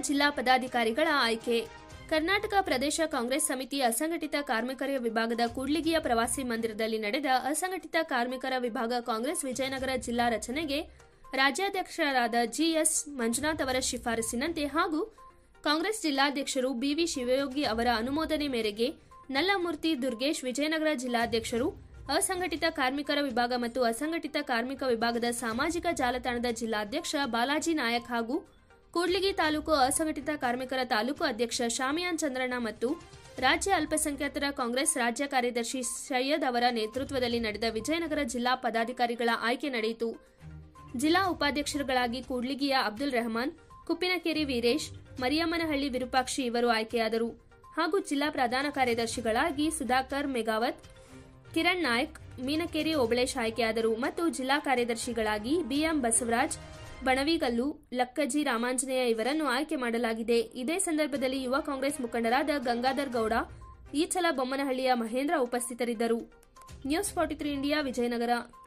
ಜಿಲ್ಲಾ ಪದಾಧಿಕಾರಿಗಳ ಆಯ್ಕೆ ಕರ್ನಾಟಕ ಪ್ರದೇಶ ಕಾಂಗ್ರೆಸ್ ಸಮಿತಿ ಅಸಂಘಟಿತ ಕಾರ್ಮಿಕರ ವಿಭಾಗದ ಕೂಡ್ಲಿಗಿಯ ಪ್ರವಾಸಿ ಮಂದಿರದಲ್ಲಿ ನಡೆದ ಅಸಂಘಟಿತ ಕಾರ್ಮಿಕರ ವಿಭಾಗ ಕಾಂಗ್ರೆಸ್ ವಿಜಯನಗರ ಜಿಲ್ಲಾ ರಚನೆಗೆ ರಾಜ್ಯಾಧ್ಯಕ್ಷರಾದ ಜಿಎಸ್ ಮಂಜುನಾಥ್ ಅವರ ಶಿಫಾರಸಿನಂತೆ ಹಾಗೂ ಕಾಂಗ್ರೆಸ್ ಜಿಲ್ಲಾಧ್ಯಕ್ಷರು ಬಿವಿ ಶಿವಯೋಗಿ ಅವರ ಅನುಮೋದನೆ ಮೇರೆಗೆ ನಲ್ಲಮೂರ್ತಿ ದುರ್ಗೇಶ್ ವಿಜಯನಗರ ಜಿಲ್ಲಾಧ್ಯಕ್ಷರು ಅಸಂಘಟಿತ ಕಾರ್ಮಿಕರ ವಿಭಾಗ ಮತ್ತು ಅಸಂಘಟಿತ ಕಾರ್ಮಿಕ ವಿಭಾಗದ ಸಾಮಾಜಿಕ ಜಾಲತಾಣದ ಜಿಲ್ಲಾಧ್ಯಕ್ಷ ಬಾಲಾಜಿ ನಾಯಕ್ ಹಾಗೂ ಕೂಡ್ಲಿಗಿ ತಾಲೂಕು ಅಸಂಘಟಿತ ಕಾರ್ಮಿಕರ ತಾಲೂಕು ಅಧ್ಯಕ್ಷ ಶಾಮಿಯಾನ್ ಚಂದ್ರಣ್ಣ ಮತ್ತು ರಾಜ್ಯ ಅಲ್ಪಸಂಖ್ಯಾತರ ಕಾಂಗ್ರೆಸ್ ರಾಜ್ಯ ಕಾರ್ಯದರ್ಶಿ ಸೈಯದ್ ಅವರ ನೇತೃತ್ವದಲ್ಲಿ ನಡೆದ ವಿಜಯನಗರ ಜಿಲ್ಲಾ ಪದಾಧಿಕಾರಿಗಳ ಆಯ್ಕೆ ನಡೆಯಿತು ಜಿಲ್ಲಾ ಉಪಾಧ್ಯಕ್ಷರುಗಳಾಗಿ ಕೂಡ್ಲಿಗಿಯ ಅಬ್ದುಲ್ ರೆಹಮಾನ್ ಕುಪ್ಪಿನಕೆರೆ ವೀರೇಶ್ ಮರಿಯಮ್ಮನಹಳ್ಳಿ ವಿರೂಪಾಕ್ಷಿ ಇವರು ಆಯ್ಕೆಯಾದರು ಹಾಗೂ ಜಿಲ್ಲಾ ಪ್ರಧಾನ ಕಾರ್ಯದರ್ಶಿಗಳಾಗಿ ಸುಧಾಕರ್ ಮೆಗಾವತ್ ಕಿರಣ್ ನಾಯ್ಕ್ ಮೀನಕೆರೆ ಓಬಳೇಶ್ ಆಯ್ಕೆಯಾದರು ಮತ್ತು ಜಿಲ್ಲಾ ಕಾರ್ಯದರ್ಶಿಗಳಾಗಿ ಬಿಎಂ ಬಸವರಾಜ್ ಬಣವಿಗಲ್ಲು ಲಕ್ಕಜ್ಜಿ ರಾಮಾಂಜನೇಯ ಇವರನ್ನು ಆಯ್ಕೆ ಮಾಡಲಾಗಿದೆ ಇದೇ ಸಂದರ್ಭದಲ್ಲಿ ಯುವ ಕಾಂಗ್ರೆಸ್ ಮುಖಂಡರಾದ ಗಂಗಾಧರ್ ಗೌಡ ಈಚಲ ಬೊಮ್ಮನಹಳ್ಳಿಯ ಮಹೇಂದ್ರ ಉಪಸ್ಥಿತರಿದ್ದರು news forty three India Vijayanagara